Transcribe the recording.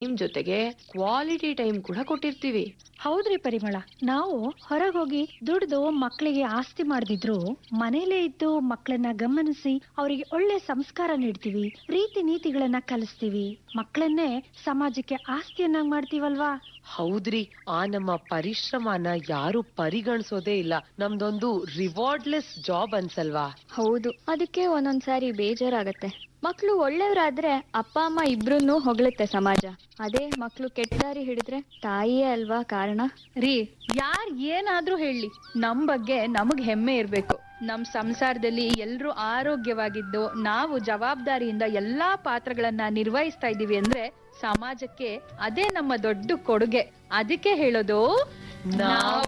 ನಿಮ್ ಜೊತೆಗೆ quality time ಕೂಡ ಕೊಟ್ಟಿರ್ತೀವಿ ಹೌದ್ರಿ ಪರಿಮಳ ನಾವು ಹೊರಗೋಗಿ ದುಡ್ದು ಮಕ್ಕಳಿಗೆ ಆಸ್ತಿ ಮಾಡ್ದಿದ್ರು ಮನೇಲೇ ಇದ್ದು ಮಕ್ಕಳನ್ನ ಗಮನಿಸಿ ಅವರಿಗೆ ಒಳ್ಳೆ ಸಂಸ್ಕಾರ ನೀಡ್ತೀವಿ ರೀತಿ ನೀತಿಗಳನ್ನ ಕಲಿಸ್ತೀವಿ ಮಕ್ಕಳನ್ನೇ ಸಮಾಜಕ್ಕೆ ಆಸ್ತಿಯನ್ನಾಗಿ ಮಾಡ್ತೀವಲ್ವಾ ಹೌದ್ರಿ ಆ ನಮ್ಮ ಪರಿಶ್ರಮನ ಯಾರು ಪರಿಗಣಿಸೋದೇ ಇಲ್ಲ ನಮ್ದೊಂದು ರಿವಾರ್ಡ್ಲೆಸ್ ಜಾಬ್ ಅನ್ಸಲ್ವಾ ಹೌದು ಅದಕ್ಕೆ ಒಂದೊಂದ್ಸಾರಿ ಬೇಜಾರಾಗತ್ತೆ ಮಕ್ಳು ಒಳ್ಳೆಯವರಾದ್ರೆ ಅಪ್ಪ ಅಮ್ಮ ಇಬ್ರನ್ನೂ ಹೊಗಳುತ್ತೆ ಸಮಾಜ ಅದೇ ಮಕ್ಳು ಕೆಟ್ಟ ದಾರಿ ಹಿಡಿದ್ರೆ ತಾಯಿಯೇ ಅಲ್ವಾ ಕಾರಣ ರೀ ಯಾರ್ ಏನಾದ್ರೂ ಹೇಳಿ ನಮ್ ಬಗ್ಗೆ ನಮಗ್ ಹೆಮ್ಮೆ ಇರ್ಬೇಕು ನಮ್ ಸಂಸಾರದಲ್ಲಿ ಎಲ್ರೂ ಆರೋಗ್ಯವಾಗಿದ್ದು ನಾವು ಜವಾಬ್ದಾರಿಯಿಂದ ಎಲ್ಲಾ ಪಾತ್ರಗಳನ್ನ ನಿರ್ವಹಿಸ್ತಾ ಇದೀವಿ ಅಂದ್ರೆ ಸಮಾಜಕ್ಕೆ ಅದೇ ನಮ್ಮ ದೊಡ್ಡ ಕೊಡುಗೆ ಅದಕ್ಕೆ ಹೇಳೋದು ನಾವ್